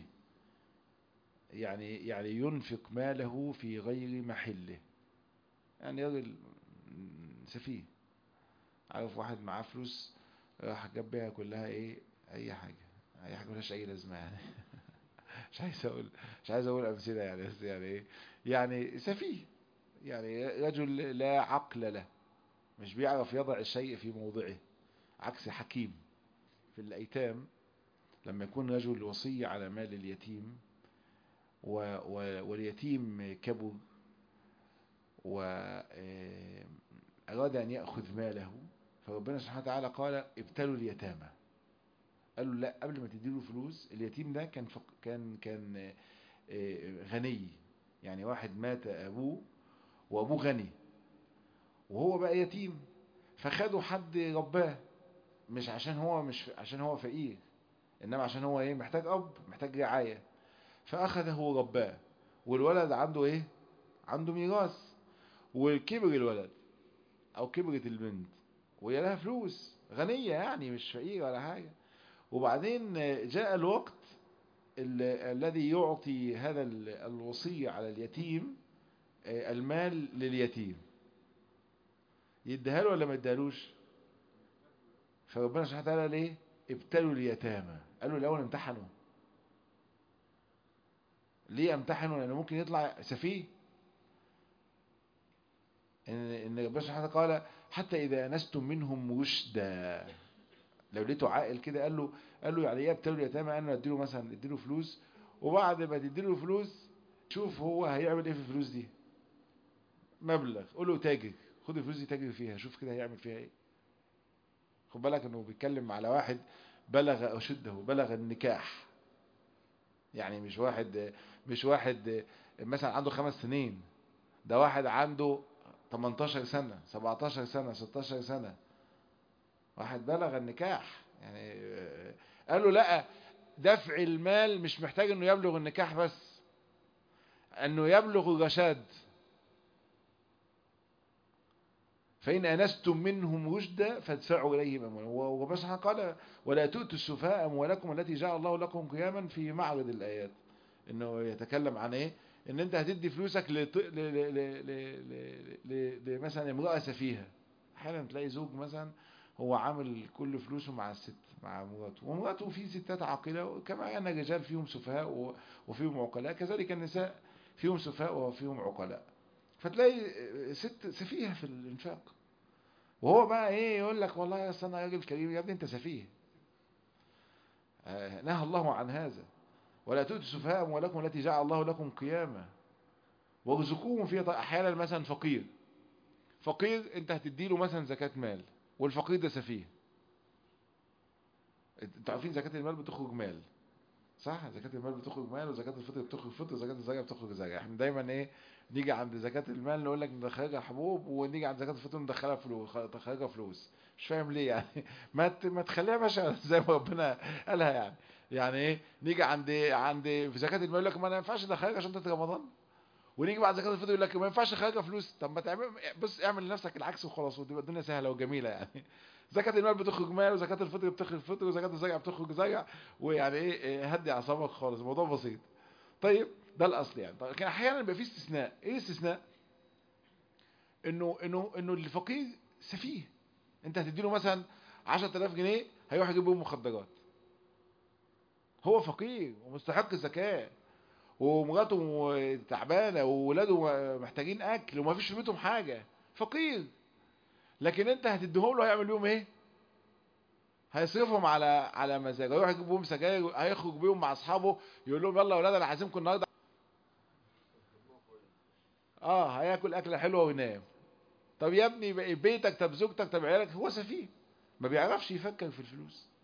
يعني يعني ينفق ماله في غير محله يعني راجل سفيه عارف واحد معاه فلوس راح جاب بيها كلها ايه اي حاجه اي حاجه ملهاش اي لازمه يعني مش عايز اقول مش عايز اقول امثله يعني بس يعني ايه يعني سفيه يعني رجل لا عقل له مش بيعرف يضع الشيء في موضعه عكس حكيم في الأيتام لما يكون رجل وصي على مال اليتيم و و واليتيم كبر وأراد أن يأخذ ماله فربنا سبحانه وتعالى قال ابتلوا اليتامى قالوا لا قبل ما تديله فلوس اليتيم ده كان فق كان كان غني يعني واحد مات أبوه وأبوه غني وهو بقى يتيم فخدوا حد رباه مش عشان هو مش عشان هو فقير انما عشان هو ايه محتاج اب محتاج رعايه فاخذه رباه والولد عنده ايه عنده ميراث وكبر الولد او كبرت البنت وهي لها فلوس غنيه يعني مش فقير ولا حاجه وبعدين جاء الوقت الذي يعطي هذا الوصي على اليتيم المال لليتيم يديها له ولا ما يديهالوش فربنا سبحانه وتعالى ليه ابتلوا اليتامى قالوا الاول امتحنوا ليه امتحنوا لانه ممكن يطلع سفيه ان ان ربنا سبحانه وتعالى قال حتى اذا انستم منهم رشدا لو لقيته عاقل كده قال له قال له يعني ايه ابتلوا اليتامى قال له اديله مثلا اديله فلوس وبعد ما تديله فلوس شوف هو هيعمل ايه في الفلوس دي مبلغ قول له تاجر خد الفلوس دي تاجر فيها شوف كده هيعمل فيها ايه خد بالك انه بيتكلم على واحد بلغ اشده بلغ النكاح يعني مش واحد مش واحد مثلا عنده خمس سنين ده واحد عنده 18 سنة 17 سنة 16 سنة واحد بلغ النكاح يعني قالوا لا دفع المال مش محتاج انه يبلغ النكاح بس انه يبلغ الرشاد فإن أنستم منهم رشدا فادفعوا إليهم أموالهم وربنا سبحانه قال ولا تؤتوا السفهاء أموالكم التي جعل الله لكم قياما في معرض الآيات إنه يتكلم عن إيه إن أنت هتدي فلوسك لط... ل... ل... ل... ل... ل... مثلا امرأة سفيهة أحيانا تلاقي زوج مثلا هو عامل كل فلوسه مع الست مع مراته ومراته في ستات عاقلة كما أن الرجال فيهم سفهاء و... وفيهم عقلاء كذلك النساء فيهم سفهاء وفيهم عقلاء فتلاقي ست سفيهة في الانفاق وهو بقى ايه يقول لك والله يا انا راجل كريم يا ابني انت سفيه آه نهى الله عن هذا ولا تؤتوا السفهاء اموالكم التي جعل الله لكم قياما وارزقوهم فيها احيانا مثلا فقير فقير انت هتدي له مثلا زكاة مال والفقير ده سفيه انتوا عارفين زكاة المال بتخرج مال صح زكاة المال بتخرج مال وزكاة الفطر بتخرج فطر وزكاة الزكاة بتخرج زكاة احنا دايما ايه نيجي عند زكاة المال نقول لك ندخلها حبوب ونيجي عند زكاة الفطر ندخلها فلوس ندخلها فلوس مش فاهم ليه يعني ما ما تخليها ماشيه زي ما ربنا قالها يعني يعني ايه نيجي عند عند في زكاة المال يقول لك ما ينفعش ندخلها عشان انت رمضان ونيجي بعد زكاة الفطر يقول لك ما ينفعش ندخلها فلوس طب ما تعمل بص اعمل لنفسك العكس وخلاص وتبقى الدنيا سهله وجميله يعني زكاة المال بتخرج مال وزكاة الفطر بتخرج فطر وزكاة الزرع بتخرج زرع ويعني ايه هدي اعصابك خالص الموضوع بسيط طيب ده الاصل يعني طيب لكن احيانا بيبقى في استثناء ايه الاستثناء انه انه انه الفقير سفيه انت هتدي له مثلا 10000 جنيه هيروح يجيب بهم مخدرات هو فقير ومستحق الزكاه ومراته تعبانه وولاده محتاجين اكل وما فيش في بيتهم حاجه فقير لكن انت هتديهم له هيعمل بيهم ايه هيصرفهم على على مزاجه يروح يجيب بهم سجاير هيخرج بيهم مع اصحابه يقول لهم يلا يا اولاد انا عازمكم النهارده اه هياكل اكله حلوه وينام طب يا ابني بيتك طب زوجتك طب عيالك هو سفيه ما بيعرفش يفكر في الفلوس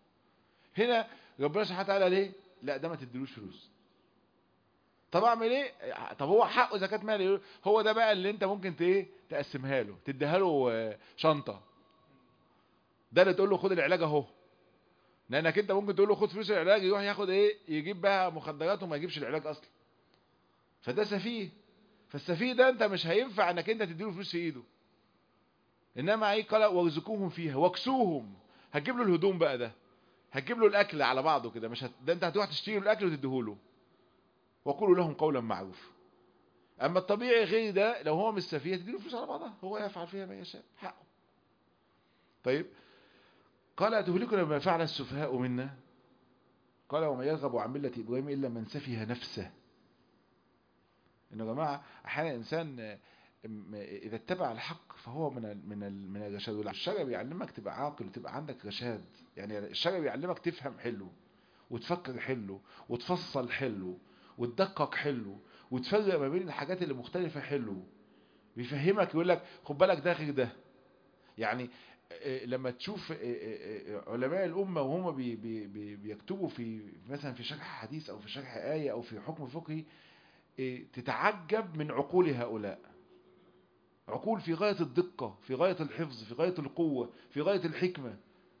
هنا ربنا سبحانه وتعالى ليه لا ده ما تديلوش فلوس طب اعمل ايه طب هو حقه زكاه مال هو ده بقى اللي انت ممكن ايه تقسمها له تديها له شنطه ده اللي تقول له خد العلاج اهو لانك انت ممكن تقول له خد فلوس العلاج يروح ياخد ايه يجيب بقى مخدرات وما يجيبش العلاج اصلا فده سفيه فالسفيه ده انت مش هينفع انك انت تديله فلوس في ايده انما ايه قال وارزقوهم فيها واكسوهم هتجيب له الهدوم بقى ده هتجيب له الاكل على بعضه كده مش هت... ده انت هتروح تشتري له الاكل وتديه له وقولوا لهم قولا معروفا اما الطبيعي غير ده لو هو مش سفيه تديله فلوس على بعضها هو يفعل فيها ما يشاء حقه طيب قال أتهلكنا بما فعل السفهاء منا قال وما يرغب عن ملة إبراهيم إلا من سفه نفسه إنه يا جماعة أحيانا الإنسان إذا اتبع الحق فهو من ال من ال من الرشاد الشرع بيعلمك تبقى عاقل وتبقى عندك رشاد يعني الشرع بيعلمك تفهم حلو وتفكر حلو وتفصل حلو وتدقق حلو وتفرق ما بين الحاجات اللي مختلفة حلو بيفهمك يقول لك خد بالك ده غير ده يعني لما تشوف علماء الأمة وهم بي بي بيكتبوا في مثلا في شرح حديث أو في شرح آية أو في حكم فقهي تتعجب من عقول هؤلاء عقول في غاية الدقة في غاية الحفظ في غاية القوة في غاية الحكمة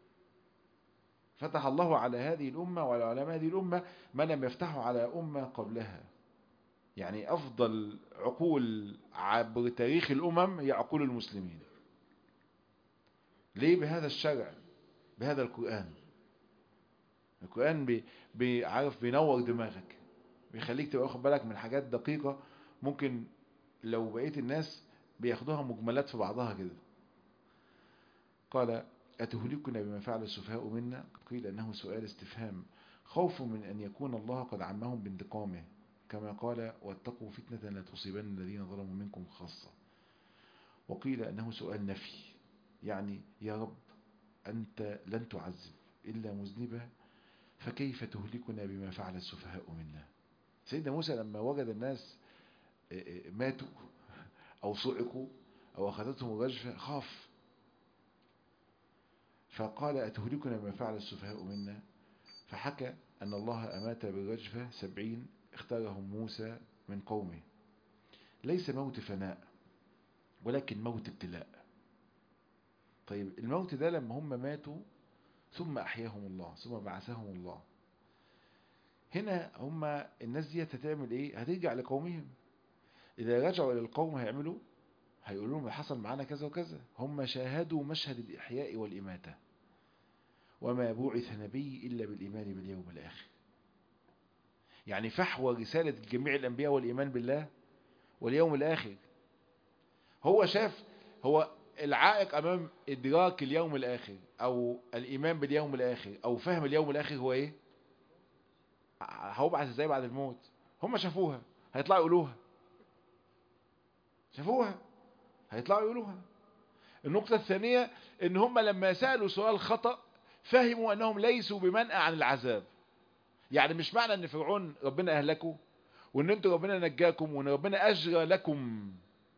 فتح الله على هذه الأمة وعلى علماء هذه الأمة ما لم يفتحه على أمة قبلها يعني أفضل عقول عبر تاريخ الأمم هي عقول المسلمين ليه بهذا الشرع بهذا القرآن القرآن بي بيعرف بينور دماغك بيخليك تبقى واخد بالك من حاجات دقيقة ممكن لو بقيت الناس بياخدوها مجملات في بعضها كده قال أتهلكنا بما فعل السفهاء منا قيل أنه سؤال استفهام خوف من أن يكون الله قد عمهم بانتقامه كما قال واتقوا فتنة لا تصيبن الذين ظلموا منكم خاصة وقيل أنه سؤال نفي يعني يا رب أنت لن تعذب إلا مذنبا فكيف تهلكنا بما فعل السفهاء منا سيدنا موسى لما وجد الناس ماتوا أو صعقوا أو أخذتهم الرجفة خاف فقال أتهلكنا بما فعل السفهاء منا فحكى أن الله أمات بالرجفة سبعين اختارهم موسى من قومه ليس موت فناء ولكن موت ابتلاء طيب الموت ده لما هم ماتوا ثم أحياهم الله ثم بعثهم الله هنا هم الناس دي هتعمل ايه هترجع لقومهم اذا رجعوا الى القوم هيعملوا هيقولوا لهم حصل معانا كذا وكذا هم شاهدوا مشهد الإحياء والإماتة وما بعث نبي إلا بالإيمان باليوم الآخر يعني فحوى رسالة جميع الأنبياء والإيمان بالله واليوم الآخر هو شاف هو العائق أمام إدراك اليوم الآخر أو الإيمان باليوم الآخر أو فهم اليوم الآخر هو إيه هيبعث إزاي بعد الموت هم شافوها هيطلعوا يقولوها شافوها هيطلعوا يقولوها النقطة الثانية ان هم لما سألوا سؤال خطأ فهموا انهم ليسوا بمنأى عن العذاب يعني مش معنى ان فرعون ربنا اهلكه وان انتوا ربنا نجاكم وان ربنا اجرى لكم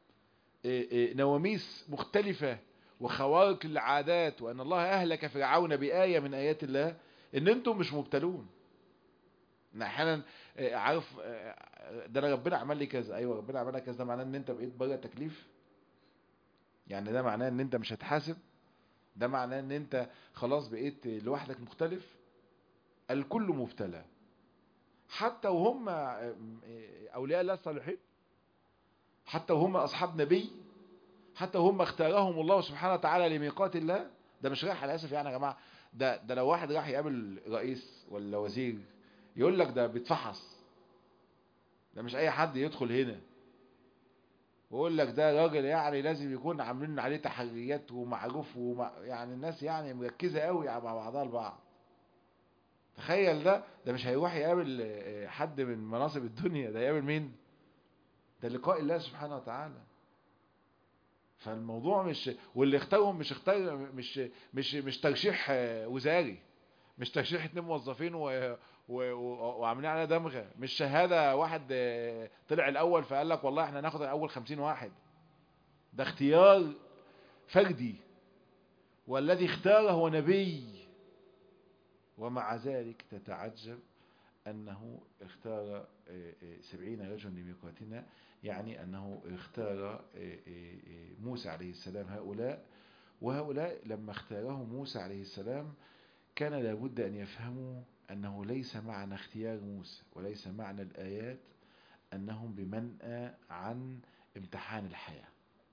نواميس مختلفة وخوارق العادات وان الله اهلك فرعون بآية من ايات الله ان انتم مش مبتلون احيانا عارف ده انا ربنا عمل لي كذا ايوه ربنا عمل لك كذا ده معناه ان انت بقيت بره تكليف يعني ده معناه ان انت مش هتحاسب ده معناه ان انت خلاص بقيت لوحدك مختلف الكل مبتلى حتى وهم اولياء الله الصالحين حتى وهم اصحاب نبي حتى وهم اختارهم الله سبحانه وتعالى لميقات الله ده مش رايح على اسف يعني يا جماعه ده ده لو واحد راح يقابل رئيس ولا وزير يقول لك ده بيتفحص ده مش اي حد يدخل هنا ويقول لك ده راجل يعني لازم يكون عاملين عليه تحريات ومعروف ومع يعني الناس يعني مركزه قوي مع بعضها البعض تخيل ده ده مش هيروح يقابل حد من مناصب الدنيا ده يقابل مين ده لقاء الله سبحانه وتعالى فالموضوع مش واللي اختارهم مش اختار مش مش مش ترشيح وزاري مش ترشيح اتنين موظفين و... و... وعاملين عليها دمغه مش شهاده واحد طلع الاول فقال لك والله احنا ناخد الاول خمسين واحد ده اختيار فردي والذي اختار هو نبي ومع ذلك تتعجب أنه اختار سبعين رجل لميقاتنا يعني أنه اختار موسى عليه السلام هؤلاء وهؤلاء لما اختاره موسى عليه السلام كان لابد أن يفهموا أنه ليس معنى اختيار موسى وليس معنى الآيات أنهم بمنأى عن امتحان الحياة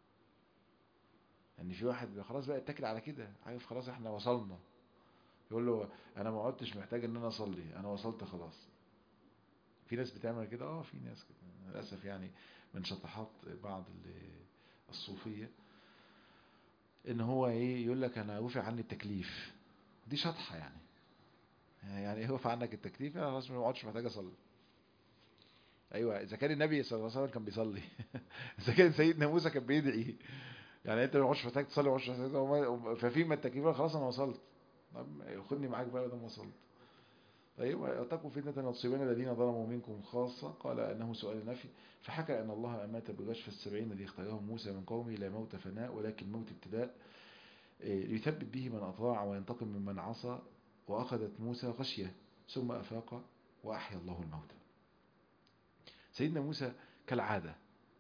ان في واحد خلاص بقى اتكل على كده عارف خلاص احنا وصلنا يقول له انا ما عدتش محتاج ان انا اصلي انا وصلت خلاص في ناس بتعمل كده اه في ناس كده للاسف يعني من شطحات بعض الصوفيه ان هو ايه يقول لك انا رفع عني التكليف دي شطحه يعني يعني ايه رفع عنك التكليف انا خلاص ما عدتش محتاج اصلي ايوه اذا كان النبي صلى الله عليه وسلم كان بيصلي اذا كان سيدنا موسى كان بيدعي يعني انت ما عدتش محتاج تصلي ومش محتاج ففي ما التكليف خلاص انا وصلت طب خدني معاك بقى لما وصلت طيب اتقوا فتنة لا تصيبن الذين ظلموا منكم خاصة قال انه سؤال نفي فحكى ان الله امات بالرجف السبعين الذي اختارهم موسى من قومه لا موت فناء ولكن موت ابتلاء ليثبت به من اطاع وينتقم ممن عصى واخذت موسى غشية ثم افاق واحيا الله الموتى سيدنا موسى كالعادة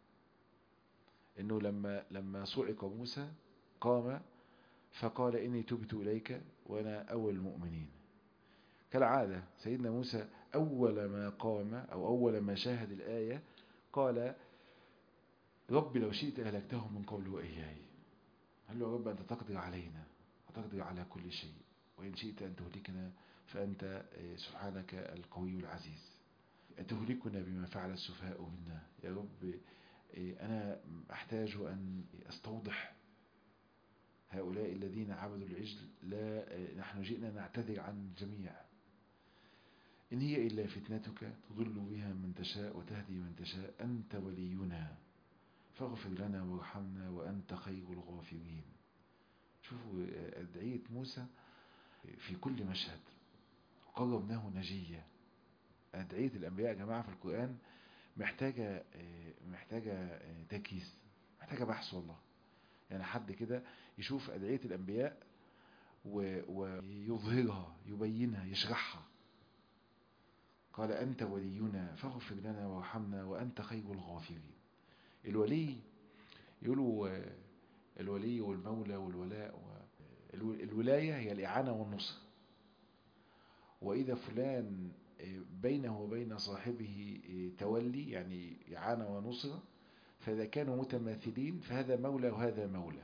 انه لما لما صعق موسى قام فقال اني تبت اليك وانا اول المؤمنين كالعادة سيدنا موسى اول ما قام او اول ما شاهد الايه قال رب لو شئت اهلكتهم من قبل واياي قال له يا رب انت تقدر علينا وتقدر على كل شيء وان شئت ان تهلكنا فانت سبحانك القوي العزيز أتهلكنا بما فعل السفهاء منا يا رب أنا أحتاج أن أستوضح هؤلاء الذين عبدوا العجل لا نحن جئنا نعتذر عن الجميع إن هي إلا فتنتك تضل بها من تشاء وتهدي من تشاء أنت ولينا فاغفر لنا وارحمنا وأنت خير الغافرين شوفوا أدعية موسى في كل مشهد قربناه نجية أدعية الأنبياء يا جماعة في القرآن محتاجة محتاجة تركيز محتاجة بحث والله يعني حد كده يشوف أدعية الأنبياء ويظهرها يبينها يشرحها قال أنت ولينا فاغفر لنا وارحمنا وأنت خير الغافرين الولي يقولوا الولي والمولى والولاء الولاية هي الإعانة والنصر وإذا فلان بينه وبين صاحبه تولي يعني إعانة ونصرة فإذا كانوا متماثلين فهذا مولى وهذا مولى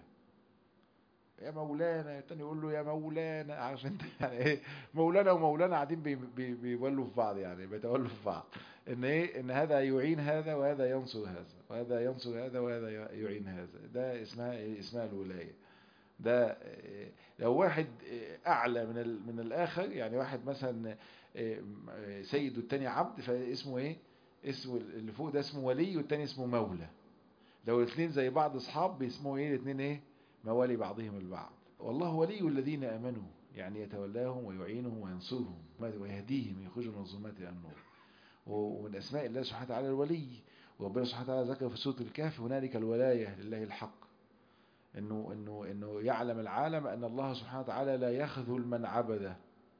يا مولانا التاني يقول له يا مولانا عارف انت يعني ايه مولانا ومولانا قاعدين بيولوا في بعض يعني بيتولوا في بعض ان ايه ان هذا يعين هذا وهذا ينصر هذا وهذا ينصر هذا وهذا يعين هذا ده اسمها اسمها الولايه ده لو واحد اعلى من من الاخر يعني واحد مثلا سيد والتاني عبد فاسمه ايه اسمه اللي فوق ده اسمه ولي والتاني اسمه مولى لو الاثنين زي بعض اصحاب بيسموا ايه الاثنين ايه موالي بعضهم البعض والله ولي الذين امنوا يعني يتولاهم ويعينهم وينصرهم ويهديهم يخرجوا من الظلمات الى النور ومن اسماء الله سبحانه وتعالى الولي وربنا سبحانه وتعالى ذكر في سوره الكهف هنالك الولايه لله الحق انه انه انه يعلم العالم ان الله سبحانه وتعالى لا يخذل من عبده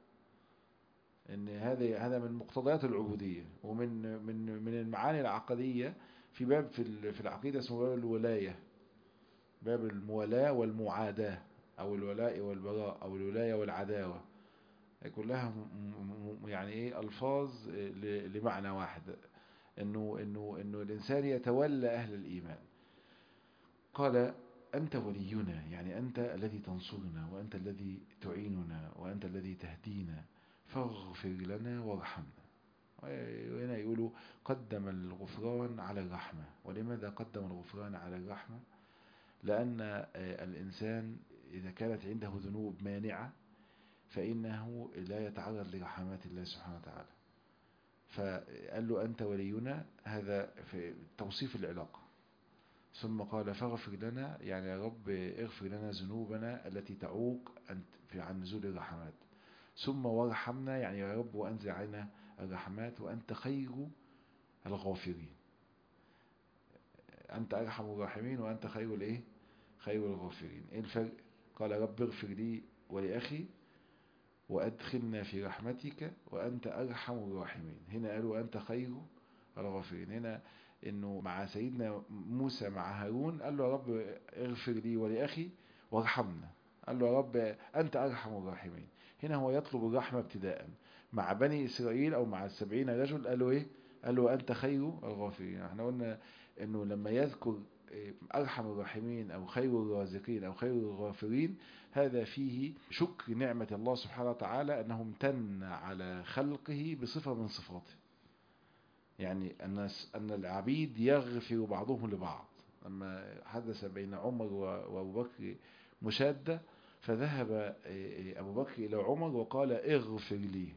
ان هذا هذا من مقتضيات العبوديه ومن من من المعاني العقديه في باب في في العقيده اسمه باب الولايه باب الموالاه والمعاداه او الولاء والبراء او الولايه والعداوه كلها يعني ايه الفاظ لمعنى واحد انه انه انه الانسان يتولى اهل الايمان قال أنت ولينا يعني أنت الذي تنصرنا وأنت الذي تعيننا وأنت الذي تهدينا فاغفر لنا وارحمنا وهنا يقولوا قدم الغفران على الرحمة ولماذا قدم الغفران على الرحمة لأن الإنسان إذا كانت عنده ذنوب مانعة فإنه لا يتعرض لرحمات الله سبحانه وتعالى فقال له أنت ولينا هذا في توصيف العلاقة ثم قال فاغفر لنا يعني يا رب اغفر لنا ذنوبنا التي تعوق في عن نزول الرحمات ثم وارحمنا يعني يا رب وانزل علينا الرحمات وانت خير الغافرين انت ارحم الراحمين وانت خير الايه خير الغافرين ايه الفرق قال رب اغفر لي ولاخي وأدخلنا في رحمتك وأنت أرحم الراحمين هنا قالوا أنت خير الغافرين هنا إنه مع سيدنا موسى مع هارون قال له يا رب اغفر لي ولأخي وارحمنا قال له يا رب أنت أرحم الراحمين هنا هو يطلب الرحمة ابتداء مع بني إسرائيل أو مع السبعين رجل قالوا إيه قالوا أنت خير الغافرين احنا قلنا إنه لما يذكر أرحم الراحمين أو خير الرازقين أو خير الغافرين هذا فيه شكر نعمة الله سبحانه وتعالى أنه امتن على خلقه بصفة من صفاته يعني أن أن العبيد يغفر بعضهم لبعض لما حدث بين عمر وأبو بكر مشادة فذهب أبو بكر إلى عمر وقال اغفر لي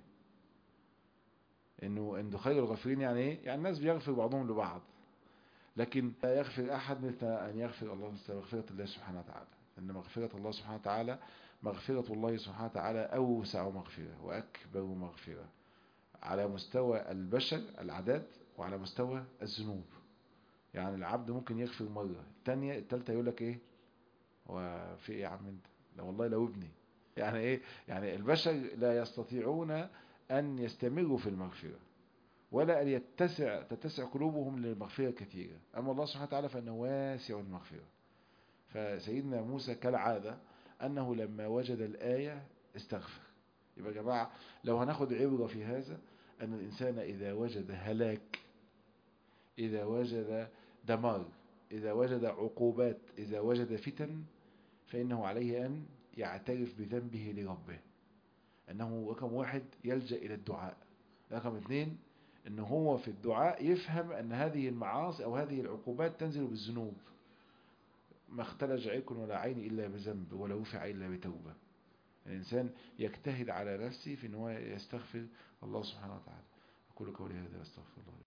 إنه إنه خير الغافرين يعني إيه؟ يعني الناس بيغفر بعضهم لبعض لكن لا يغفر أحد مثل أن يغفر الله مثل مغفرة الله سبحانه وتعالى أن مغفرة الله سبحانه وتعالى مغفرة الله سبحانه وتعالى أوسع مغفرة وأكبر مغفرة على مستوى البشر العادات وعلى مستوى الذنوب يعني العبد ممكن يغفر مرة الثانية الثالثة يقول لك ايه وفي ايه يا عم انت لا والله لو ابني يعني ايه يعني البشر لا يستطيعون ان يستمروا في المغفرة ولا ان يتسع تتسع قلوبهم للمغفرة كثيرة اما الله سبحانه وتعالى فانه واسع المغفرة فسيدنا موسى كالعادة انه لما وجد الآية استغفر يبقى يا جماعة لو هناخد عبرة في هذا أن الإنسان إذا وجد هلاك إذا وجد دمار إذا وجد عقوبات إذا وجد فتن فإنه عليه أن يعترف بذنبه لربه أنه رقم واحد يلجأ إلى الدعاء رقم اثنين أنه هو في الدعاء يفهم أن هذه المعاصي أو هذه العقوبات تنزل بالذنوب ما اختلج عيك ولا عين إلا بذنب ولا وفع إلا بتوبة الإنسان يجتهد على نفسه في أنه يستغفر الله سبحانه وتعالى أقول قولي هذا أستغفر الله